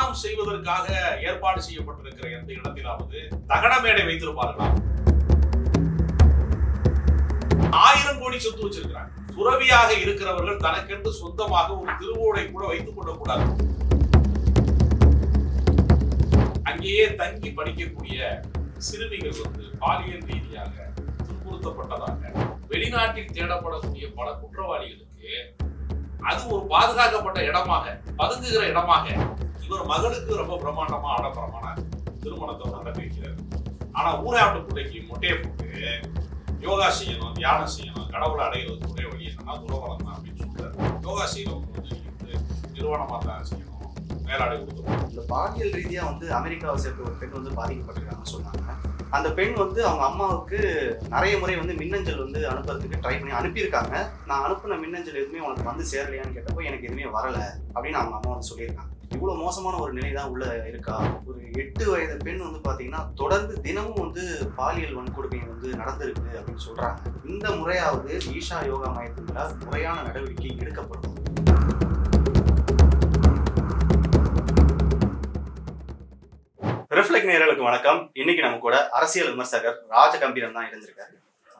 தியானம் செய்வதற்காக ஏற்பாடு செய்யப்பட்டிருக்கிற எந்த இடத்திலாவது தகன மேடை வைத்திருப்பார்களா ஆயிரம் கோடி சொத்து வச்சிருக்கிறாங்க துறவியாக இருக்கிறவர்கள் தனக்கென்று சொந்தமாக ஒரு திருவோடை கூட வைத்துக் கொள்ளக்கூடாது அங்கேயே தங்கி படிக்கக்கூடிய சிறுமிகள் வந்து பாலியல் ரீதியாக துன்புறுத்தப்பட்டதாக வெளிநாட்டில் தேடப்படக்கூடிய பல குற்றவாளிகளுக்கு அது ஒரு பாதுகாக்கப்பட்ட இடமாக பதுங்குகிற இடமாக இவர் மகளுக்கு ரொம்ப பிரம்மாண்டமா ஆடம்பரமான திருமணத்தை நடத்தி வைக்கிறார் ஆனா ஊராட்டு பிள்ளைக்கு மொட்டையை போட்டு யோகா செய்யணும் தியானம் செய்யணும் கடவுளை அடைகிறதுக்கு ஒரே வழி என்னன்னா துறவரம் தான் அப்படின்னு சொல்றாரு யோகா செய்யறவங்க வந்து நீங்க வந்து நிறுவனமா தான் செய்யணும் மேலாடை கொடுக்கணும் இந்த பாலியல் ரீதியா வந்து அமெரிக்காவை சேர்ந்த ஒரு பெண் வந்து பாதிக்கப்பட்டிருக்காங்கன்னு சொன்னாங்க அந்த பெண் வந்து அவங்க அம்மாவுக்கு நிறைய முறை வந்து மின்னஞ்சல் வந்து அனுப்புறதுக்கு ட்ரை பண்ணி அனுப்பியிருக்காங்க நான் அனுப்பின மின்னஞ்சல் எதுவுமே உனக்கு வந்து சேரலையான்னு கேட்டப்போ எனக்கு எதுவுமே வரல அப்படின்னு அவங்க அம்மா வந்து சொல்லியிருக்காங்க இவ்வளவு மோசமான ஒரு நிலை தான் உள்ள இருக்கா ஒரு எட்டு வயது பெண் வந்து பாத்தீங்கன்னா தொடர்ந்து தினமும் வந்து பாலியல் வன்கொடுமை வந்து நடந்திருக்கு அப்படின்னு சொல்றாங்க இந்த முறையாவது ஈஷா யோகா மையத்தினால் முறையான நடவடிக்கை எடுக்கப்படும் ரிஃப்ளெக்ட் நேயர்களுக்கு வணக்கம் இன்னைக்கு நம்ம கூட அரசியல் விமர்சகர் ராஜகம்பீரன் தான் இருந்திருக்காரு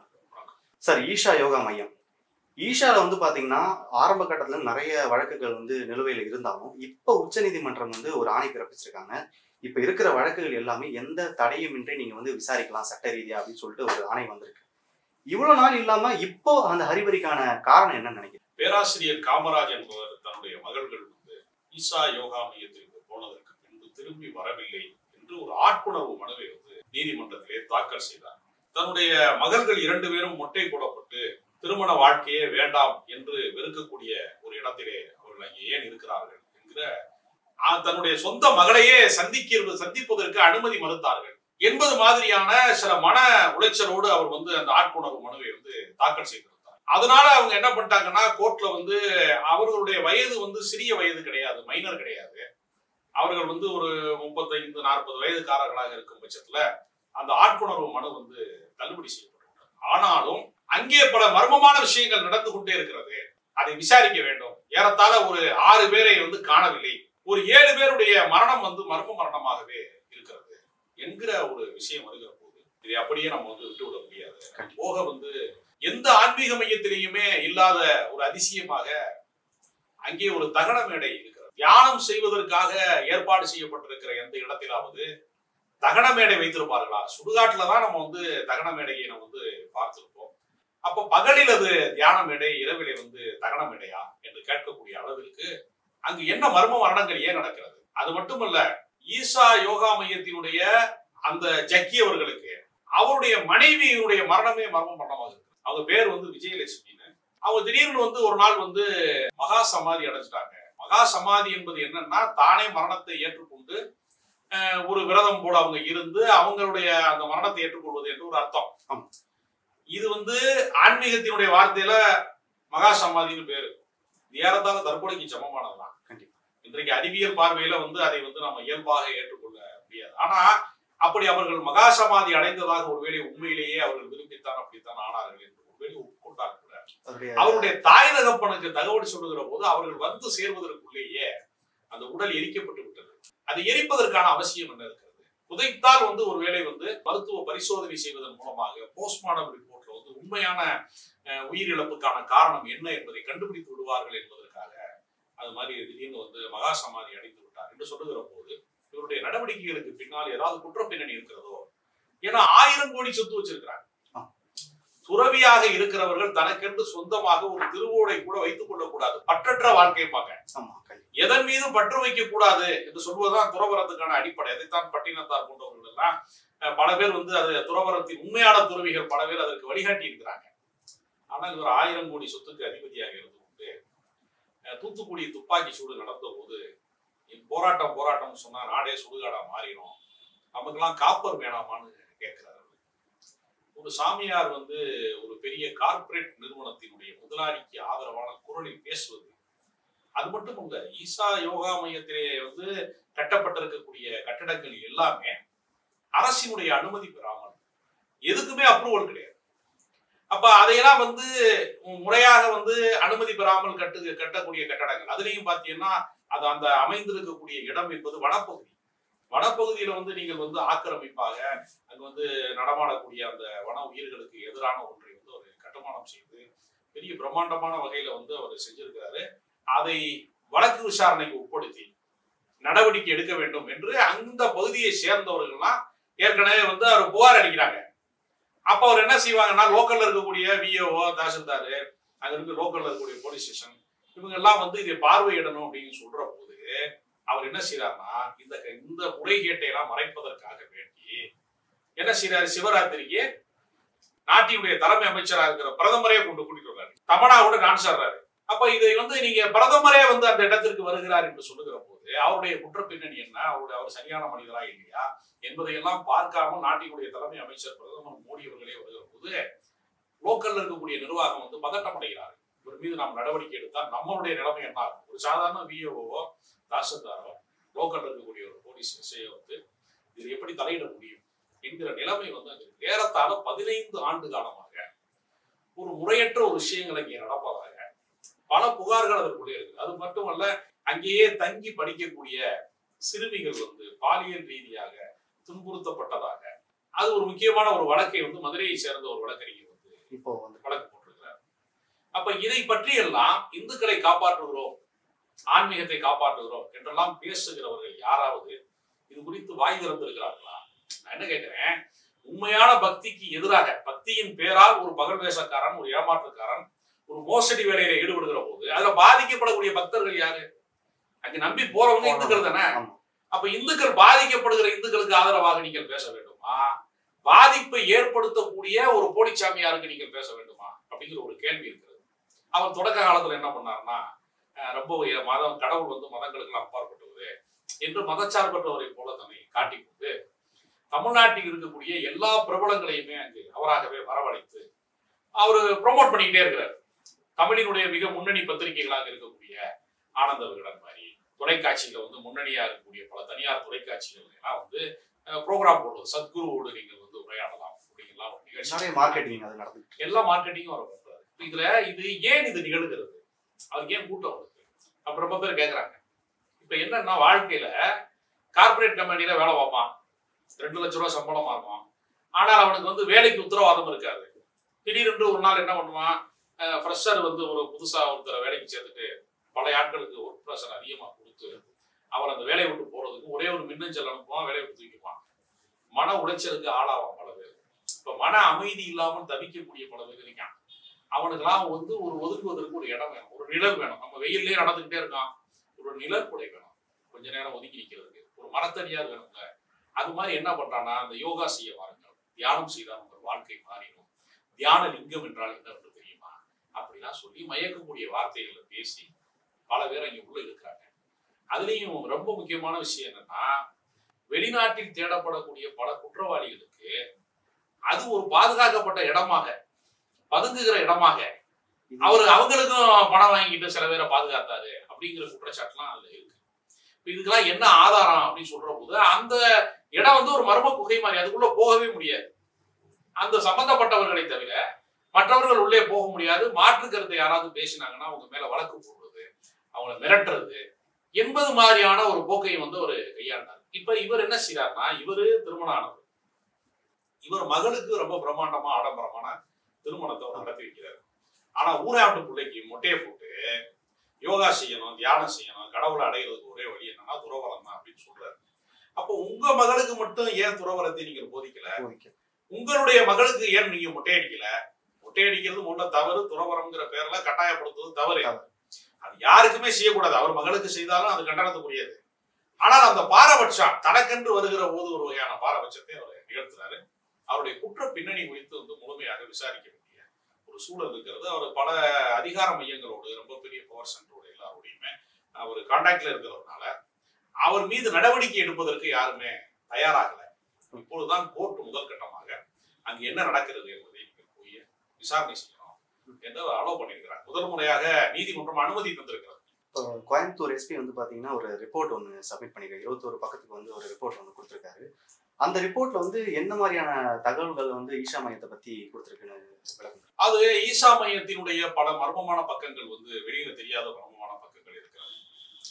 சார் ஈஷா யோகா மையம் ஈஷால வந்து பாத்தீங்கன்னா ஆரம்ப கட்டத்துல நிறைய வழக்குகள் வந்து நிலுவையில் இருந்தாலும் இப்போ உச்சநீதிமன்றம் வந்து ஒரு ஆணை பிறப்பிச்சிருக்காங்க இப்ப இருக்கிற வழக்குகள் எல்லாமே எந்த தடையுமின்றி நீங்க வந்து விசாரிக்கலாம் சட்ட ரீதியா அப்படின்னு சொல்லிட்டு ஒரு ஆணை வந்திருக்கு இவ்வளவு நாள் இல்லாம இப்போ அந்த ஹரிபரிக்கான காரணம் என்னன்னு நினைக்கிறேன் பேராசிரியர் காமராஜ் என்பவர் தன்னுடைய மகள்கள் வந்து ஈசா யோகா மையத்திற்கு போனதற்கு பின்பு திரும்பி வரவில்லை என்று ஒரு ஆட்புணர்வு மனுவை வந்து நீதிமன்றத்திலே தாக்கல் செய்தார் தன்னுடைய மகள்கள் இரண்டு பேரும் மொட்டை போடப்பட்டு திருமண வாழ்க்கையே வேண்டாம் என்று வெறுக்கக்கூடிய ஒரு இடத்திலே அவர்கள் அங்கே ஏன் இருக்கிறார்கள் என்கிற ஆ, தன்னுடைய சொந்த மகளையே சந்திக்க சந்திப்பதற்கு அனுமதி மறுத்தார்கள் என்பது மாதிரியான சில மன உளைச்சலோடு அவர் வந்து அந்த ஆட்புணர்வு மனுவை வந்து தாக்கல் செய்திருந்தார் அதனால அவங்க என்ன பண்ணிட்டாங்கன்னா கோர்ட்ல வந்து அவர்களுடைய வயது வந்து சிறிய வயது கிடையாது மைனர் கிடையாது அவர்கள் வந்து ஒரு முப்பத்தைந்து நாற்பது வயதுக்காரர்களாக இருக்கும் பட்சத்துல அந்த ஆட்புணர்வு மனு வந்து தள்ளுபடி செய்யப்பட்டுள்ளது ஆனாலும் அங்கே பல மர்மமான விஷயங்கள் நடந்து கொண்டே இருக்கிறது அதை விசாரிக்க வேண்டும் ஏறத்தாழ ஒரு ஆறு பேரை வந்து காணவில்லை ஒரு ஏழு பேருடைய மரணம் வந்து மர்ம மரணமாகவே இருக்கிறது என்கிற ஒரு விஷயம் வருகிற போது இதை அப்படியே நம்ம வந்து விட்டுவிட முடியாது போக வந்து எந்த ஆன்மீக மையத்திலேயுமே இல்லாத ஒரு அதிசயமாக அங்கே ஒரு தகன மேடை இருக்கிறது தியானம் செய்வதற்காக ஏற்பாடு செய்யப்பட்டிருக்கிற எந்த இடத்திலாவது தகன மேடை வைத்திருப்பார்களா சுடுகாட்டுல தான் நம்ம வந்து தகன மேடையை நம்ம வந்து பார்த்திருப்போம் அப்ப பகலில் அது தியான மேடை இரவிலே வந்து தகன மேடையா என்று கேட்கக்கூடிய அளவிற்கு அங்கு என்ன மர்ம மரணங்கள் ஏன் நடக்கிறது அது மட்டுமல்ல ஈசா யோகா மையத்தினுடைய அந்த ஜக்கி அவர்களுக்கு அவருடைய மனைவியினுடைய மரணமே மர்ம மரணமாக இருக்கு அவங்க பேர் வந்து விஜயலட்சுமின்னு அவங்க திடீர்னு வந்து ஒரு நாள் வந்து மகா சமாதி அடைஞ்சிட்டாங்க மகா சமாதி என்பது என்னன்னா தானே மரணத்தை ஏற்றுக்கொண்டு அஹ், ஒரு விரதம் போல அவங்க இருந்து அவங்களுடைய அந்த மரணத்தை ஏற்றுக்கொள்வது என்று ஒரு அர்த்தம் ஆமா. இது வந்து ஆன்மீகத்தினுடைய வார்த்தையில மகா சமாதின்னு பேரு இது ஏறத்தாழ தற்கொலைக்கு சமமானதுதான் கண்டிப்பா. இன்றைக்கு அறிவியல் பார்வையில வந்து அதை வந்து நம்ம இயல்பாக ஏற்றுக்கொள்ள முடியாது ஆனா அப்படி அவர்கள் மகா சமாதி அடைந்ததாக ஒருவேளை உண்மையிலேயே அவர்கள் விரும்பித்தான் அப்படித்தான் ஆனார்கள் என்று ஒருவேளை ஒப்புக்கொண்டார் கூட அவருடைய அவருடைய தாய் தகப்பனுக்கு தகவல் சொல்லுகிற போது அவர்கள் வந்து சேர்வதற்குள்ளேயே அந்த உடல் எரிக்கப்பட்டு விட்டது அது எரிப்பதற்கான அவசியம் என்ன இருக்கிறது புதைத்தால் வந்து ஒருவேளை வந்து மருத்துவ பரிசோதனை செய்வதன் மூலமாக போஸ்ட்மார்டம் ரிப்போர்ட்ல வந்து உண்மையான அஹ், உயிரிழப்புக்கான காரணம் என்ன என்பதை கண்டுபிடித்து விடுவார்கள் என்பதற்காக அது மாதிரி திடீர்னு வந்து மகா சமாதி அடைந்து விட்டார் என்று சொல்லுகிற போது இவருடைய நடவடிக்கைகளுக்கு பின்னால் ஏதாவது குற்ற பின்னணி இருக்கிறதோ ஏன்னா ஆயிரம் கோடி சொத்து வச்சிருக்கிறாங்க துறவியாக இருக்கிறவர்கள் தனக்கென்று சொந்தமாக ஒரு திருவோடை கூட வைத்துக் கொள்ளக்கூடாது பற்றற்ற வாழ்க்கை பார்க்க ஆமா கண்டிப்பா. எதன் மீதும் பற்று வைக்க கூடாது என்று சொல்வதுதான் துறவரத்துக்கான அடிப்படை அதைத்தான் பட்டினத்தார் போன்றவர்கள் எல்லாம் அஹ், பல பேர் வந்து அது துறவரத்தின் உண்மையான துறவிகள் பல பேர் அதற்கு வழிகாட்டி இருக்கிறாங்க ஆனால் இவர் ஆயிரம் கோடி சொத்துக்கு அதிபதியாக இருந்து கொண்டு அஹ், தூத்துக்குடி துப்பாக்கி சூடு நடந்த போது இ- போராட்டம் போராட்டம் சொன்னா நாடே சுடுகாடா மாறிடும் நமக்கெல்லாம் காப்பர் வேணாமான்னு கேட்கிறாரு ஒரு சாமியார் வந்து ஒரு பெரிய கார்ப்பரேட் நிறுவனத்தினுடைய முதலாளிக்கு ஆதரவான குரலில் பேசுவது அது மட்டும் இல்ல ஈசா யோகா மையத்திலே வந்து கட்டப்பட்டிருக்கக்கூடிய கட்டடங்கள் எல்லாமே அரசினுடைய அனுமதி பெறாமல் எதுக்குமே அப்ரூவல் கிடையாது அப்ப அதையெல்லாம் வந்து முறையாக வந்து அனுமதி பெறாமல் கட்டு கட்டக்கூடிய கட்டடங்கள் அதுலயும் பாத்தீங்கன்னா அது அந்த அமைந்திருக்கக்கூடிய இடம் என்பது வனப்பகுதி வனப்பகுதியில வந்து நீங்கள் வந்து ஆக்கிரமிப்பாக அங்க வந்து நடமாடக்கூடிய அந்த வன உயிர்களுக்கு எதிரான ஒன்றை வந்து அவர் கட்டுமானம் செய்து பெரிய பிரம்மாண்டமான வகையில வந்து அவர் செஞ்சிருக்கிறாரு அதை வழக்கு விசாரணைக்கு உட்படுத்தி நடவடிக்கை எடுக்க வேண்டும் என்று அந்த பகுதியை சேர்ந்தவர்கள்லாம் ஏற்கனவே வந்து அவர் புகார் அளிக்கிறாங்க அப்ப அவர் என்ன செய்வாங்கன்னா லோக்கல்ல இருக்கக்கூடிய விஓஓ தாசில்தார் அங்க இருக்கு லோக்கல்ல இருக்கக்கூடிய போலீஸ் ஸ்டேஷன் இவங்க எல்லாம் வந்து இதை பார்வையிடணும் அப்படின்னு சொல்ற போது அவர் என்ன செய்யறாருன்னா இந்த இந்த முறைகேட்டை எல்லாம் மறைப்பதற்காக வேண்டி என்ன செய்யறாரு சிவராத்திரிக்கு நாட்டினுடைய தலைமை அமைச்சராக இருக்கிற பிரதமரே கொண்டு கூட்டிட்டு வர்றாரு தமனாவோட டான்ஸ் ஆடுறாரு அப்ப இதை வந்து நீங்க பிரதமரே வந்து அந்த இடத்திற்கு வருகிறார் என்று சொல்லுகிற போது அவருடைய குற்ற பின்னணி என்ன அவருடைய அவர் சரியான மனிதரா இல்லையா என்பதையெல்லாம் பார்க்காம நாட்டினுடைய தலைமை அமைச்சர் பிரதமர் மோடி அவர்களே வருகிற போது லோக்கல்ல இருக்கக்கூடிய நிர்வாகம் வந்து பதட்டம் அடைகிறார் இவர் மீது நாம் நடவடிக்கை எடுத்தால் நம்மளுடைய நிலைமை என்ன ஆகும் ஒரு சாதாரண விஓஓ தாசில்தாரோ லோக்கல்ல இருக்கக்கூடிய ஒரு போலீஸ் எஸ்ஐயோ வந்து இது எப்படி தலையிட முடியும் என்கிற நிலைமை வந்து அங்க இருக்கு. ஏறத்தாழ பதினைந்து ஆண்டு காலமாக ஒரு முறையற்ற ஒரு விஷயங்கள் இங்கே நடப்பதாக பல புகார்கள் அதற்குள்ளே இருக்கு அது மட்டுமல்ல அங்கேயே தங்கி படிக்கக்கூடிய சிறுமிகள் வந்து பாலியல் ரீதியாக துன்புறுத்தப்பட்டதாக அது ஒரு முக்கியமான ஒரு வழக்கை வந்து மதுரையை சேர்ந்த ஒரு வழக்கறிஞர் வந்து இப்போ வந்து வழக்கு போட்டிருக்கிறார் அப்ப இதை பற்றி எல்லாம் இந்துக்களை காப்பாற்றுகிறோம் ஆன்மீகத்தை காப்பாற்றுகிறோம் என்றெல்லாம் பேசுகிறவர்கள் யாராவது இது குறித்து வாய் திறந்திருக்கிறார்களா நான் என்ன கேட்கிறேன் உண்மையான பக்திக்கு எதிராக பக்தியின் பேரால் ஒரு பகல் வேஷக்காரன் ஒரு ஏமாற்றுக்காரன் ஒரு மோசடி வேலையில ஈடுபடுகிற போது அதுல பாதிக்கப்படக்கூடிய பக்தர்கள் யாரு அங்க நம்பி போறவங்க இந்துக்கள் தானே ஆமா. அப்ப இந்துக்கள் பாதிக்கப்படுகிற இந்துக்களுக்கு ஆதரவாக நீங்கள் பேச வேண்டுமா பாதிப்பை ஏற்படுத்தக்கூடிய ஒரு போலிச்சாமியாருக்கு நீங்கள் பேச வேண்டுமா அப்படிங்கிற ஒரு கேள்வி இருக்கிறது அவர் தொடக்க காலத்துல என்ன பண்ணாருன்னா அஹ் ரொம்ப உய- மதம் கடவுள் வந்து மதங்களுக்கு அப்பாற்பட்டது என்று மதச்சார்பற்றவரை போல தன்னை காட்டிக்கொண்டு தமிழ்நாட்டில் இருக்கக்கூடிய எல்லா பிரபலங்களையுமே அங்கு அவராகவே வரவழைத்து அவர் ப்ரோமோட் பண்ணிக்கிட்டே இருக்கிறார் தமிழினுடைய மிக முன்னணி பத்திரிகைகளாக இருக்கக்கூடிய ஆனந்த விகடன் மாதிரி தொலைக்காட்சியில வந்து முன்னணியா இருக்கக்கூடிய பல தனியார் தொலைக்காட்சிகள் எல்லாம் வந்து ப்ரோக்ராம் போடுறது சத்குருவோடு நீங்கள் வந்து உரையாடலாம் அப்படிங்கலாம் ஒரு நிகழ்ச்சி நிறைய மார்க்கெட்டிங் அது நடந்துட்டு எல்லா மார்க்கெட்டிங்கும் அவர் பண்றாரு இப்ப இதுல இது ஏன் இது நிகழ்கிறது அவருக்கு ஏன் கூட்டம் வருது அப்ப ரொம்ப பேர் கேக்குறாங்க இப்ப என்னன்னா வாழ்க்கையில கார்ப்பரேட் கம்பெனில வேலை பார்ப்பான் ரெண்டு லட்ச ரூபா சம்பளமா இருக்கும் ஆனால் அவனுக்கு வந்து வேலைக்கு உத்தரவாதம் இருக்காது திடீரென்று ஒரு நாள் என்ன பண்ணுவான் ஃப்ரெஷர் வந்து ஒரு புதுசா ஒருத்தரை வேலைக்கு சேர்த்துட்டு பல ஆட்களுக்கு ஒர்க் ப்ரெஷர் அதிகமா கொடுத்து அவர் அந்த வேலையை விட்டு போறதுக்கு ஒரே ஒரு மின்னஞ்சல் அனுப்புவான் வேலையை விட்டு தூக்கிப்பான் மன உளைச்சலுக்கு ஆளாவான் பல பேர் இப்ப மன அமைதி இல்லாமல் தவிக்கக்கூடிய பல பேர் இருக்கான் அவனுக்கெல்லாம் வந்து ஒரு ஒதுக்குவதற்கு ஒரு இடம் வேணும் ஒரு நிழல் வேணும் நம்ம வெயிலே நடந்துகிட்டே இருக்கான் ஒரு நிழற்புடை வேணும் கொஞ்ச நேரம் ஒதுக்கி நிக்கிறதுக்கு ஒரு மரத்தடியார் வேணும்ல அது மாதிரி என்ன பண்றான்னா அந்த யோகா செய்ய வாருங்கள் தியானம் செய்தால் உங்கள் வாழ்க்கை மாறிடும் தியான லிங்கம் என்றால் என்னவென்று தெரியுமா அப்படிலாம் சொல்லி மயக்கக்கூடிய வார்த்தைகளை பேசி பல பேர் அங்க உள்ள இருக்கிறாங்க அதுலயும் ரொம்ப முக்கியமான விஷயம் என்னன்னா வெளிநாட்டில் தேடப்படக்கூடிய பல குற்றவாளிகளுக்கு அது ஒரு பாதுகாக்கப்பட்ட இடமாக பதுங்குகிற இடமாக இது- அவர் அவங்களுக்கும் பணம் வாங்கிட்டு சில பேரை பாதுகாத்தாரு அப்படிங்கிற குற்றச்சாட்டுலாம் அதுல இருக்கு இப்ப இதுக்கெல்லாம் என்ன ஆதாரம் அப்படின்னு சொல்ற போது அந்த இடம் வந்து ஒரு மர்ம குகை மாதிரி அதுக்குள்ள போகவே முடியாது அந்த சம்பந்தப்பட்டவர்களை தவிர மற்றவர்கள் உள்ளே போக முடியாது மாற்று கருத்தை யாராவது பேசினாங்கன்னா அவங்க மேல வழக்கு போடுறது அவங்கள மிரட்டுறது என்பது மாதிரியான ஒரு போக்கை வந்து ஒரு கையாண்டார் இப்ப இவர் என்ன செய்யறாருன்னா இவரு திருமணம் ஆனவர் இவர் மகளுக்கு ரொம்ப பிரம்மாண்டமா ஆடம்பரமான திருமணத்தை அவர் நடத்தி வைக்கிறார் ஆனா ஊராட்டு பிள்ளைக்கு மொட்டையை போட்டு யோகா செய்யணும் தியானம் செய்யணும் கடவுளை அடைகிறதுக்கு ஒரே வழி என்னன்னா துறவரம் தான் அப்படின்னு சொல்றாரு அப்போ உங்க மகளுக்கு மட்டும் ஏன் துறவரத்தை நீங்க போதிக்கல போதிக்க. உங்களுடைய மகளுக்கு ஏன் நீங்க மொட்டையடிக்கல மொட்டையடிக்கிறது முன்ன தவறு துறவரம்ங்கிற பேர்ல கட்டாயப்படுத்துவது தவறு தவறு. அது யாருக்குமே செய்யக்கூடாது அவர் மகளுக்கு செய்தாலும் அது கண்டனத்துக்குரியது ஆனால் அந்த பாரபட்சம் தனக்கென்று வருகிற போது ஒரு வகையான பாரபட்சத்தை அவர் நிகழ்த்துறாரு அவருடைய குற்ற பின்னணி குறித்து வந்து முழுமையாக விசாரிக்க வேண்டிய ஒரு சூழல் இருக்கிறது அவர் பல அதிகார மையங்களோடு ரொம்ப பெரிய பவர் சென்டரோட எல்லாரோடையுமே அவர் கான்டாக்ட்ல இருக்கிறதுனால அவர் மீது நடவடிக்கை எடுப்பதற்கு யாருமே தயாராகல இப்பொழுதுதான் கோர்ட் முதல் கட்டமாக அங்கு என்ன நடக்கிறது என்பதை நீங்கள் போய் விசாரணை செய்யணும் என்று அலோவ் பண்ணியிருக்கிறார் முதல் முறையாக நீதிமன்றம் அனுமதி தந்திருக்கிறது இப்போ கோயம்புத்தூர் எஸ்பி வந்து பாத்தீங்கன்னா ஒரு ரிப்போர்ட் ஒன்று சப்மிட் பண்ணிருக்காரு இருபத்தோரு பக்கத்துக்கு வந்து ஒரு ரிப்போர்ட் ஒன்று கொடுத்துருக்காரு அந்த ரிப்போர்ட்ல வந்து என்ன மாதிரியான தகவல்கள் வந்து ஈஷா மையத்தை பத்தி கொடுத்துருக்குன்னு விளக்கம் அது ஈசா மையத்தினுடைய பல மர்மமான பக்கங்கள் வந்து வெளியில தெரியாத மர்மமான பக்கங்கள் இருக்கிறது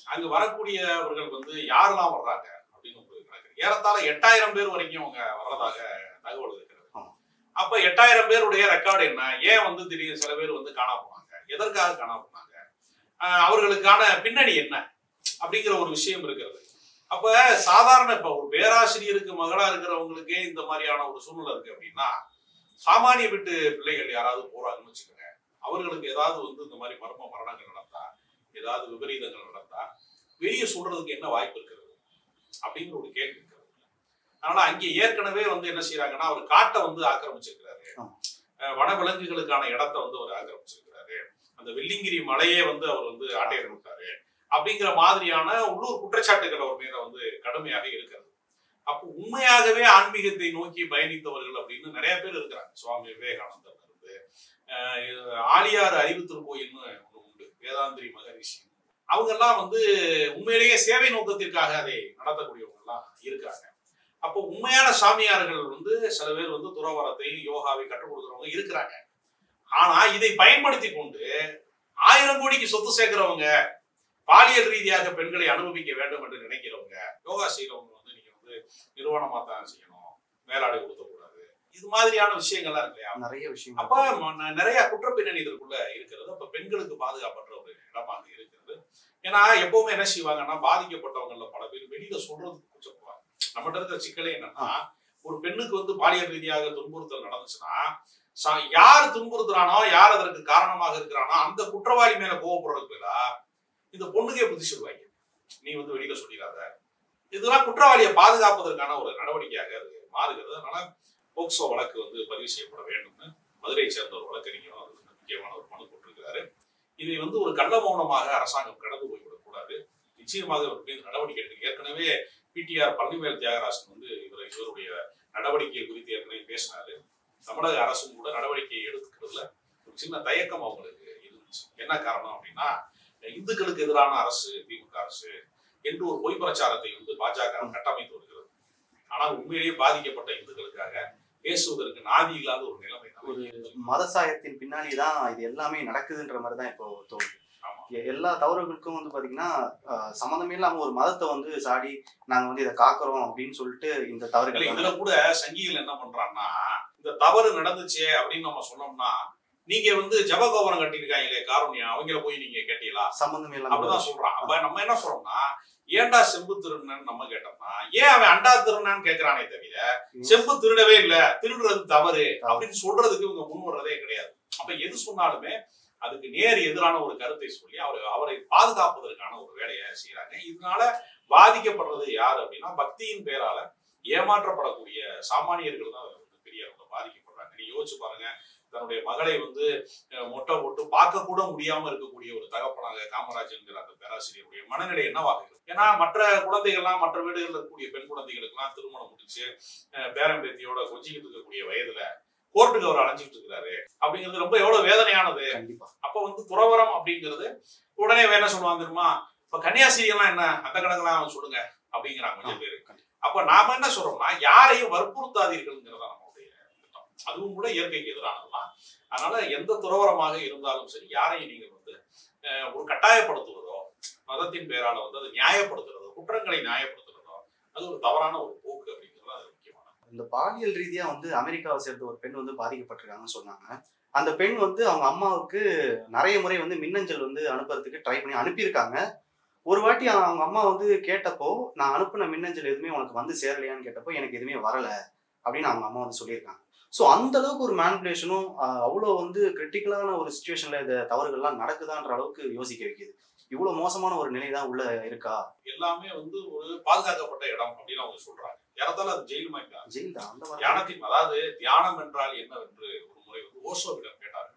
அங்க வரக்கூடியவர்கள் வந்து யாரெல்லாம் வர்றாங்க அப்படின்னு ஒரு கணக்கு ஏறத்தாழ எட்டாயிரம் பேர் வரைக்கும் அவங்க வர்றதாக தகவல் இருக்கிறது ஆமா. அப்ப எட்டாயிரம் பேருடைய ரெக்கார்டு என்ன ஏன் வந்து திடீர்னு சில பேர் வந்து காணாம போனாங்க எதற்காக காணாம போனாங்க ஆஹ் அவர்களுக்கான பின்னணி என்ன அப்படிங்கிற ஒரு விஷயம் இருக்கிறது அப்ப சாதாரண இப்ப ஒரு பேராசிரியருக்கு மகளா இருக்கிறவங்களுக்கே இந்த மாதிரியான ஒரு சூழ்நிலை இருக்கு அப்படின்னா சாமானிய வீட்டு பிள்ளைகள் யாராவது போறாங்கன்னு வச்சுக்கோங்க அவர்களுக்கு ஏதாவது வந்து இந்த மாதிரி மர்ம மரணங்கள் நடந்தா ஏதாவது விபரீதங்கள் நடந்தா வெளியே சொல்றதுக்கு என்ன வாய்ப்பு இருக்கிறது அப்படிங்கிற ஒரு கேள்வி இருக்கிறது அதனால அங்கே ஏற்கனவே வந்து என்ன செய்யறாங்கன்னா அவர் காட்டை வந்து ஆக்கிரமிச்சிருக்கிறாரு ஆமா. அஹ் வனவிலங்குகளுக்கான இடத்தை வந்து அவர் ஆக்கிரமிச்சிருக்கிறாரு அந்த வெள்ளிங்கிரி மலையே வந்து அவர் வந்து ஆட்டையர் விட்டாரு அப்படிங்கிற மாதிரியான உள்ளூர் குற்றச்சாட்டுகள் அவர் மேல வந்து கடுமையாக இருக்கிறது அப்போ உண்மையாகவே ஆன்மீகத்தை நோக்கி பயணித்தவர்கள் அப்படின்னு நிறைய பேர் இருக்கிறாங்க சுவாமி விவேகானந்தர் இருந்து அஹ் இது ஆலியார் அறிவு திருக்கோயில்னு ஒண்ணு உண்டு வேதாந்திரி மகரிஷி அவங்க எல்லாம் வந்து உண்மையிலேயே சேவை நோக்கத்திற்காக அதை நடத்தக்கூடியவங்க எல்லாம் இருக்காங்க அப்போ உண்மையான சாமியார்கள் வந்து சில பேர் வந்து துறவரத்தை யோகாவை கற்றுக் கொடுக்குறவங்க இருக்கிறாங்க ஆனா இதை பயன்படுத்தி கொண்டு ஆயிரம் கோடிக்கு சொத்து சேர்க்கிறவங்க பாலியல் ரீதியாக பெண்களை அனுபவிக்க வேண்டும் என்று நினைக்கிறவங்க யோகா செய்யறவங்க வந்து நீங்க வந்து நிறுவனமா தான் செய்யணும் மேலாடை கொடுத்தக்கூடாது இது மாதிரியான விஷயங்கள்லாம் இருக்கு இல்லையா நிறைய விஷயம் அப்ப ம- ந- நிறைய குற்றப்பின்னணி இதற்குள்ள இருக்கிறது அப்ப பெண்களுக்கு பாதுகாப்பற்ற ஒரு இடமாக இருக்கிறது ஏன்னா எப்பவுமே என்ன செய்வாங்கன்னா பாதிக்கப்பட்டவங்கல பல பேர் வெளியில சொல்றதுக்கு கூச்சப்படுவாங்க நம்மகிட்ட இருக்கிற சிக்கலே என்னன்னா ஒரு பெண்ணுக்கு வந்து பாலியல் ரீதியாக துன்புறுத்தல் நடந்துச்சுன்னா ச- யார் துன்புறுத்துறானோ யார் அதற்கு காரணமாக இருக்கிறானோ அந்த குற்றவாளி மேல கோவப்படுறதுக்கு பதிலா இந்த பொண்ணுக்கே புத்தி சொல்லுவாங்க நீ வந்து வெளியில சொல்லிடாத இதெல்லாம் குற்றவாளியை பாதுகாப்பதற்கான ஒரு நடவடிக்கையாக அது மாறுகிறது அதனால போக்சோ வழக்கு வந்து பதிவு செய்யப்பட வேண்டும்னு மதுரையை சேர்ந்த ஒரு வழக்கறிஞரும் அது வந்து முக்கியமான ஒரு மனு போட்டிருக்கிறாரு இதை வந்து ஒரு கள்ள மௌனமாக அரசாங்கம் கடந்து போய்விடக் கூடாது நிச்சயமாக இவர் மீது நடவடிக்கை எடுக்க ஏற்கனவே பிடிஆர் பழனிவேல் தியாகராஜன் வந்து இவர் இவருடைய நடவடிக்கை குறித்து ஏற்கனவே பேசினாரு தமிழக அரசும் கூட நடவடிக்கை எடுத்துக்கிறதுல ஒரு சின்ன தயக்கம் அவங்களுக்கு இருந்துச்சு என்ன காரணம் அப்படின்னா இந்துக்களுக்கு எதிரான அரசு திமுக அரசு என்று ஒரு பொய் பிரச்சாரத்தை வந்து பாஜக கட்டமைத்து வருகிறது ஆனால் உண்மையிலேயே பாதிக்கப்பட்ட இந்துக்களுக்காக பேசுவதற்கு நாதி இல்லாத ஒரு நிலைமை தான் ஒரு இருந்தது. மதசாயத்தின் பின்னாடி தான் இது எல்லாமே நடக்குதுன்ற மாதிரி தான் இப்போ தோணுது ஆமா. எ- எல்லா தவறுகளுக்கும் வந்து பாத்தீங்கன்னா ஆஹ், சம்மந்தமே இல்லாம ஒரு மதத்தை வந்து சாடி நாங்க வந்து இதை காக்குறோம் அப்படின்னு சொல்லிட்டு இந்த இல்ல, தவறுகள் இதுல கூட சங்கிகள் என்ன பண்றான்னா இந்த தவறு நடந்துச்சே அப்படின்னு நம்ம சொன்னோம்னா நீங்க வந்து ஜபகோபுரம் கட்டியிருக்காங்களே காரணியா அவங்கள போய் நீங்க கேட்டீங்களா சம்பந்தமே இல்லாம அப்படிதான் சொல்றான் அப்ப நம்ம என்ன சொல்றோம்னா ஏன்டா செம்பு திருடுனன்னு நம்ம கேட்டோம்னா ஏன் அவன் அண்டா திருடுனான்னு கேக்குறானே தவிர செம்பு திருடவே இல்ல திருடுறது தவறு அப்படின்னு சொல்றதுக்கு இவங்க முன் வர்றதே கிடையாது அப்ப எது சொன்னாலுமே அதுக்கு நேர் எதிரான ஒரு கருத்தை சொல்லி அவர் அவரை பாதுகாப்பதற்கான ஒரு வேலையை செய்யறாங்க இதனால பாதிக்கப்படுறது யார் அப்படின்னா பக்தியின் பேரால ஏமாற்றப்படக்கூடிய சாமானியர்கள் தான் வந்து பெரிய அளவுல பாதிக்கப்படுறாங்க நீ யோசிச்சு பாருங்க தன்னுடைய மகளை வந்து அஹ், மொட்டை போட்டு பார்க்க கூட முடியாம இருக்கக்கூடிய ஒரு தகப்பனாக காமராஜ் என்கிற அந்த பேராசிரியருடைய மனநிலை என்னவாக இருக்கும் ஏன்னா மற்ற குழந்தைகள்லாம் மற்ற வீடுகளில் இருக்கக்கூடிய பெண் குழந்தைகளுக்கெல்லாம் திருமணம் முடிச்சு அஹ், பேரன் பேத்தியோட கொஞ்சிக்கிட்டு இருக்கக்கூடிய வயதுல கோர்ட்டுக்கு அவர் அலைஞ்சிட்டு இருக்கிறாரு அப்படிங்கிறது ரொம்ப எவ்வளவு வேதனையானது கண்டிப்பா அப்ப வந்து துறவரம் அப்படிங்கிறது உடனே வேணா சொல்லுவாங்க தெரியுமா இப்ப கன்னியாஸ்திரி எல்லாம் என்ன அந்த கணக்கெல்லாம் சொல்லுங்க அப்படிங்கிறாங்க கொஞ்சம் பேரு அப்ப நாம என்ன சொல்றோம்னா யாரையும் வற்புறுத்தாதீர்கள்ங்கிறதா நம்மளுடைய திட்டம் அதுவும் கூட இயற்கைக்கு எதிரானதுதான் அதனால எந்த துறவரமாக இருந்தாலும் சரி யாரையும் நீங்க வந்து அஹ், ஒரு கட்டாயப்படுத்துவதோ மதத்தின் பேரால வந்து அதை நியாயப்படுத்துறதோ குற்றங்களை நியாயப்படுத்துறதோ அது ஒரு தவறான ஒரு போக்கு அப்படிங்கிறது அது முக்கியமானது இந்த பாலியல் ரீதியா வந்து அமெரிக்காவை சேர்ந்த ஒரு பெண் வந்து பாதிக்கப்பட்டிருக்காங்கன்னு சொன்னாங்க அந்த பெண் வந்து அவங்க அம்மாவுக்கு நிறைய முறை வந்து மின்னஞ்சல் வந்து அனுப்புறதுக்கு ட்ரை பண்ணி அனுப்பியிருக்காங்க ஒரு வாட்டி அவங்க அம்மா வந்து கேட்டப்போ நான் அனுப்புன மின்னஞ்சல் எதுவுமே உனக்கு வந்து சேரலையான்னு கேட்டப்போ எனக்கு எதுவுமே வரல அப்படின்னு அவங்க அம்மா வந்து சொல்லியிருக்காங்க ஸோ அந்த அளவுக்கு ஒரு மேனிப்புலேஷனும் அவ்வளோ வந்து கிரிட்டிக்கலான ஒரு சுச்சுவேஷன்ல இந்த தவறுகள்லாம் நடக்குதான்ற அளவுக்கு யோசிக்க வைக்குது இவ்வளோ மோசமான ஒரு நிலை தான் உள்ள இருக்கா எல்லாமே வந்து ஒரு பாதுகாக்கப்பட்ட இடம் அப்படின்னு அவங்க சொல்றாங்க ஏறத்தாலும் அது ஜெயில் மாதிரி தான். ஜெயில் தான் அந்த மாதிரி தியானத்தின் அதாவது தியானம் என்றால் என்னவென்று ஒரு முறை வந்து ஓசோவிடம் கேட்டார்கள்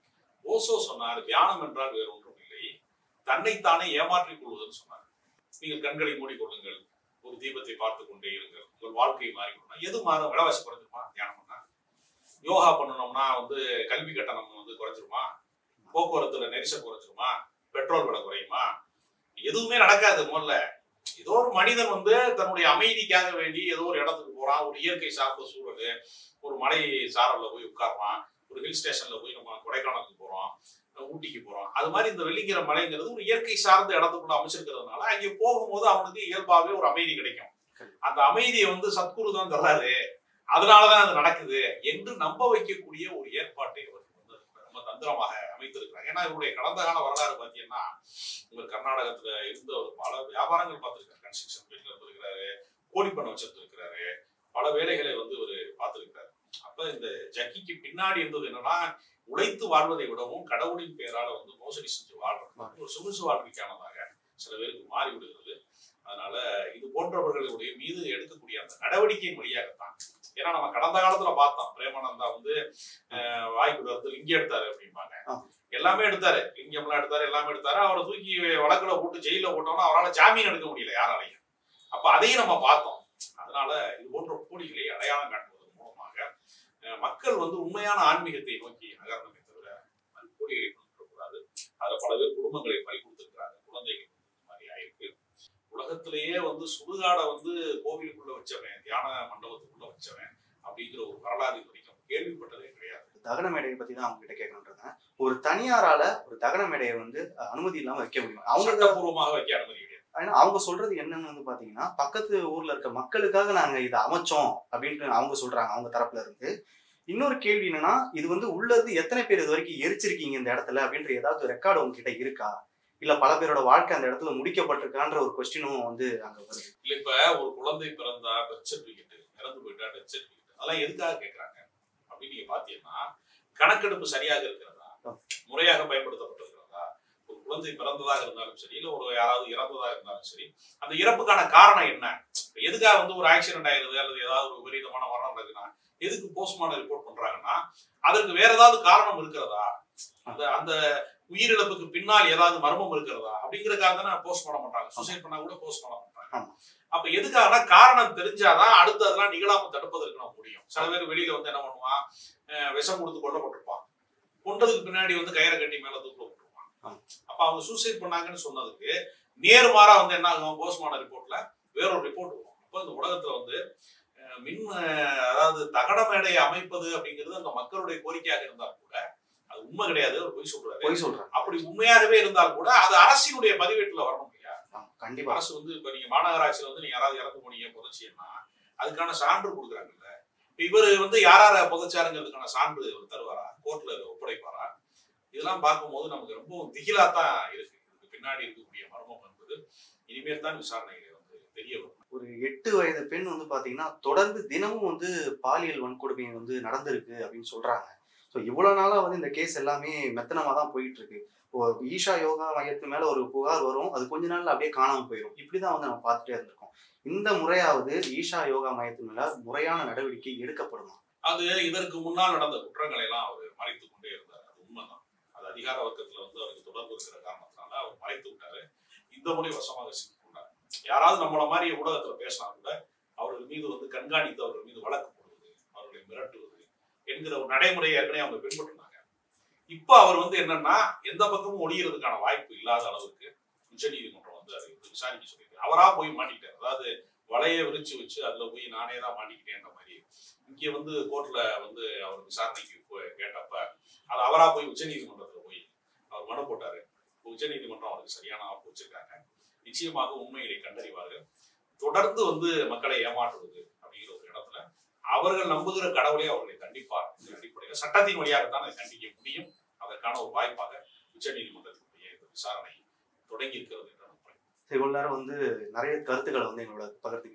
ஓசோ சொன்னார் தியானம் என்றால் வேறு ஒன்றும் இல்லை தன்னைத்தானே ஏமாற்றிக் கொள்வதுன்னு சொன்னார் நீங்கள் கண்களை மூடிக்கொள்ளுங்கள் ஒரு தீபத்தை பார்த்து கொண்டே இருங்கள் உங்கள் வாழ்க்கை மாறிக்கொள்ளணும் எது மாறும் விலைவாசி குறைஞ்சிருமா தியானம் பண்ணா யோகா பண்ணணும்னா வந்து கல்வி கட்டணம் வந்து குறைஞ்சிருமா போக்குவரத்துல நெரிசல் குறைஞ்சிருமா பெட்ரோல் விலை குறையுமா எதுவுமே நடக்காது முதல்ல ஏதோ ஒரு மனிதன் வந்து தன்னுடைய அமைதிக்காக வேண்டி ஏதோ ஒரு இடத்துக்கு போறான் ஒரு இயற்கை சார்ந்த சூழல் ஒரு மலை சாரல்ல போய் உட்கார்றான் ஒரு ஹில் ஸ்டேஷன்ல போய் நம்ம கொடைக்கானலுக்கு போறோம் ஊட்டிக்கு போறோம் அது மாதிரி இந்த வெள்ளிங்கிற மலைங்கிறது ஒரு இயற்கை சார்ந்த இடத்துக்குள்ள அமைச்சிருக்கிறதுனால அங்கே போகும்போது அவனுக்கு இயல்பாகவே ஒரு அமைதி கிடைக்கும் அந்த அமைதியை வந்து சத்குரு தான் தர்றாரு அதனாலதான் அது நடக்குது என்று நம்ப வைக்கக்கூடிய ஒரு ஏற்பாட்டை அவர்கள் வந்து ரொம்ப தந்திரமாக அமைத்திருக்கிறாங்க ஏன்னா இவருடைய கடந்த கால வரலாறு பார்த்தீங்கன்னா இவர் கர்நாடகத்துல இருந்த ஒரு பல வியாபாரங்கள் பார்த்திருக்காரு கன்ஸ்ட்ரக்ஷன் ஃபீல்ட்ல இருந்திருக்கிறாரு கோழி பண்ணை வச்சிருந்திருக்கிறாரு பல வேலைகளை வந்து இவர் பார்த்திருக்கிறாரு அப்ப இந்த ஜக்கிக்கு பின்னாடி இருந்தது என்னன்னா உழைத்து வாழ்வதை விடவும் கடவுளின் பெயரால வந்து மோசடி செஞ்சு வாழ்றது ஒரு சொகுசு வாழ்க்கைக்கானதாக சில பேருக்கு மாறி விடுகிறது அதனால இது போன்றவர்களுடைய மீது எடுக்கக்கூடிய அந்த நடவடிக்கையின் வழியாகத்தான் ஏன்னா நம்ம கடந்த காலத்துல பார்த்தோம் பிரேமானந்தா வந்து அஹ், வாய்க்குள்ள வந்து லிங்கம் எடுத்தாரு அப்படிம்பாங்க ஆமா. எல்லாமே எடுத்தாரு லிங்கம்லாம் எடுத்தாரு எல்லாமே எடுத்தாரு அவரை தூக்கி வழக்குல போட்டு ஜெயில போட்டோம்னா அவரால் ஜாமீன் எடுக்க முடியல யாராலையும் அப்ப அதையும் நம்ம பார்த்தோம் அதனால இது போன்ற போலிகளை அடையாளம் காட்டுவதன் மூலமாக அஹ், மக்கள் வந்து உண்மையான ஆன்மீகத்தை நோக்கி நகர்ந்தமே தவிர அது போலிகளை கொண்டிருக்கக்கூடாது அதுல பல பேர் குடும்பங்களை பறி கொடுத்திருக்கிறாங்க குழந்தைகள் இந்த மாதிரி ஆயிருக்கு உலகத்திலேயே வந்து சுடுகாடை வந்து கோவிலுக்குள்ள வச்சவன் தியான மண்டபத்துக்குள்ள வச்சவன் அப்படிங்கிற ஒரு வரலாறு இது வரைக்கும் கேள்விப்பட்டதே கிடையாது தகன மேடையை பத்தி தான் அவங்க கிட்ட கேட்கணுன்றேன் ஒரு தனியாரால ஒரு தகன மேடையை வந்து அஹ், அனுமதி இல்லாம வைக்க முடியும் அவங்க சட்டப்பூர்வமாக வைக்க அனுமதி கிடையாது ஏன்னா அவங்க சொல்றது என்னன்னு வந்து பாத்தீங்கன்னா பக்கத்து ஊர்ல இருக்க மக்களுக்காக நாங்க இதை அமைச்சோம் அப்படின்ட்டு அவங்க சொல்றாங்க அவங்க தரப்புல இருந்து இன்னொரு கேள்வி என்னன்னா இது வந்து உள்ள இருந்து எத்தனை பேர் இது வரைக்கும் எரிச்சிருக்கீங்க இந்த இடத்துல அப்படின்ற ஏதாவது ரெக்கார்டு உங்ககிட்ட இருக்கா இல்ல பல பேரோட வாழ்க்கை அந்த இடத்துல முடிக்கப்பட்டிருக்கான்ற ஒரு கொஸ்டினும் வந்து அங்க வருது இல்ல இப்ப ஒரு குழந்தை பிறந்தா பெர்த் சர்டிபிகேட் இறந்து போயிட்டா டெத் சர்டிபிகேட் அதெல்லாம் எதுக்காக கேட்கறாங்க அப்படின்னு நீங்க பாத்தீங்கன்னா கணக்கெடுப்பு சரியாக இருக்கிறதா முறையாக பயன்படுத்தப்பட்டிருக்கிறதா ஒரு குழந்தை பிறந்ததாக இருந்தாலும் சரி இல்ல ஒரு யாராவது இறந்ததாக இருந்தாலும் சரி அந்த இறப்புக்கான காரணம் என்ன இப்ப எதுக்காக வந்து ஒரு ஆக்சிடென்ட் ஆயிருது அல்லது ஏதாவது ஒரு விபரீதமான மரணம் நடக்குதுன்னா எதுக்கு போஸ்ட்மார்டம் ரிப்போர்ட் பண்றாங்கன்னா அதற்கு வேற ஏதாவது காரணம் இருக்கிறதா அந்த அந்த உயிரிழப்புக்கு பின்னால் ஏதாவது மர்மம் இருக்கிறதா அப்படிங்கறதுக்காக தானே போஸ்ட்மார்டம் பண்றாங்க சூசைட் பண்ணா கூட போஸ்ட்மார்டம் பண்றாங்க ஆமா. அப்ப எதுக்காகனா காரணம் தெரிஞ்சாதான் அடுத்து அதெல்லாம் நிகழாம தடுப்பதற்கு நம்ம முடியும் சில பேர் வெளியில வந்து என்ன பண்ணுவான் அஹ் விஷம் கொடுத்து கொல்லப்பட்டிருப்பான் கொண்டதுக்கு பின்னாடி வந்து கயிறை கட்டி மேல தூக்கில விட்டுருவான் ஆமா. அப்ப அவங்க சூசைட் பண்ணாங்கன்னு சொன்னதுக்கு நேர்மாறா வந்து என்ன ஆகும் போஸ்ட்மார்டம் ரிப்போர்ட்ல வேறொரு ரிப்போர்ட் வரும் அப்ப இந்த உலகத்துல வந்து அஹ், மின் அஹ், அதாவது தகன மேடையை அமைப்பது அப்படிங்கிறது அந்த மக்களுடைய கோரிக்கையாக இருந்தால் கூட அது உண்மை கிடையாது அவர் பொய் சொல்றாரு பொய் சொல்றாங்க அப்படி உண்மையாகவே இருந்தால் கூட அது அரசினுடைய பதிவேட்டுல வரணும் இல்லையா ஆமா, கண்டிப்பா அரசு வந்து இப்ப நீங்க மாநகராட்சியில வந்து நீங்க யாராவது இறந்து போனீங்க புதைச்சின்னா அதுக்கான சான்று கொடுக்குறாங்கல்ல இப்ப இவரு வந்து யாரார புதைச்சாருங்கிறதுக்கான சான்று இவர் தருவாரா கோர்ட்ல ஒப்படைப்பாரா இதெல்லாம் பார்க்கும்போது நமக்கு ரொம்ப திகிலா தான் இருக்கு இதுக்கு பின்னாடி இருக்கக்கூடிய மர்மம் என்பது இனிமேல் தான் விசாரணைகளை வந்து தெரிய வரும் ஒரு எட்டு வயது பெண் வந்து பாத்தீங்கன்னா தொடர்ந்து தினமும் வந்து பாலியல் வன்கொடுமை வந்து நடந்திருக்கு அப்படின்னு சொல்றாங்க ஸோ இவ்வளவு நாளா வந்து இந்த கேஸ் எல்லாமே மெத்தனமா தான் போயிட்டு இருக்கு இப்போ ஈஷா யோகா மையத்து மேல ஒரு புகார் வரும் அது கொஞ்ச நாள்ல அப்படியே காணாம போயிடும் இப்படிதான் வந்து நம்ம பார்த்துட்டே இருந்திருக்கோம் இந்த முறையாவது ஈஷா யோகா மையத்து மேல முறையான நடவடிக்கை எடுக்கப்படுமா அது இதற்கு முன்னால் நடந்த குற்றங்களை எல்லாம் அவர் மறைத்து கொண்டே இருந்தார் அது உண்மைதான் அது அதிகார வர்க்கத்துல வந்து அவருக்கு தொடர்பு இருக்கிற காரணத்தினால அவர் மறைத்து விட்டாரு இந்த முறை வசமாக சிக்கிக்கொண்டார் யாராவது நம்மள மாதிரி ஊடகத்துல பேசினா கூட அவர்கள் மீது வந்து கண்காணித்து அவர்கள் மீது வழக்கு போடுவது அவர்களை மிரட்டுவது என்கிற ஒரு நடைமுறையை ஏற்கனவே அவங்க பின்பற்றினாங்க இப்ப அவர் வந்து என்னன்னா எந்த பக்கமும் ஒளியறதுக்கான வாய்ப்பு இல்லாத அளவுக்கு உச்சநீதிமன்றம் வந்து அதை வந்து விசாரிக்க சொல்லியிருக்கு அவரா போய் மாட்டிக்கிட்டார் அதாவது வலையை விரிச்சு வச்சு அதுல போய் நானே தான் மாட்டிக்கிட்டேன்ற மாதிரி இங்க வந்து கோர்ட்ல வந்து அவர் விசாரணைக்கு போய் கேட்டப்ப அது அவரா போய் உச்சநீதிமன்றத்துல போய் அவர் மனு போட்டாரு உச்சநீதிமன்றம் அவருக்கு சரியான ஆப்பு வச்சிருக்காங்க நிச்சயமாக உண்மைகளை கண்டறிவார்கள் தொடர்ந்து வந்து மக்களை ஏமாற்றுவது அப்படிங்கிற ஒரு இடத்துல அவர்கள் நம்புகிற கடவுளே அவர்களை கண்டிப்பார் என்ற அடிப்படையில் சட்டத்தின் வழியாகத்தான் அதை கண்டிக்க முடியும் அதற்கான ஒரு வாய்ப்பாக உச்சநீதிமன்றத்தினுடைய இந்த விசாரணை தொடங்கி இருக்கிறது என்று நான் இவ்வளவு நேரம் வந்து நிறைய கருத்துக்களை வந்து எங்களோட பகிர்ந்து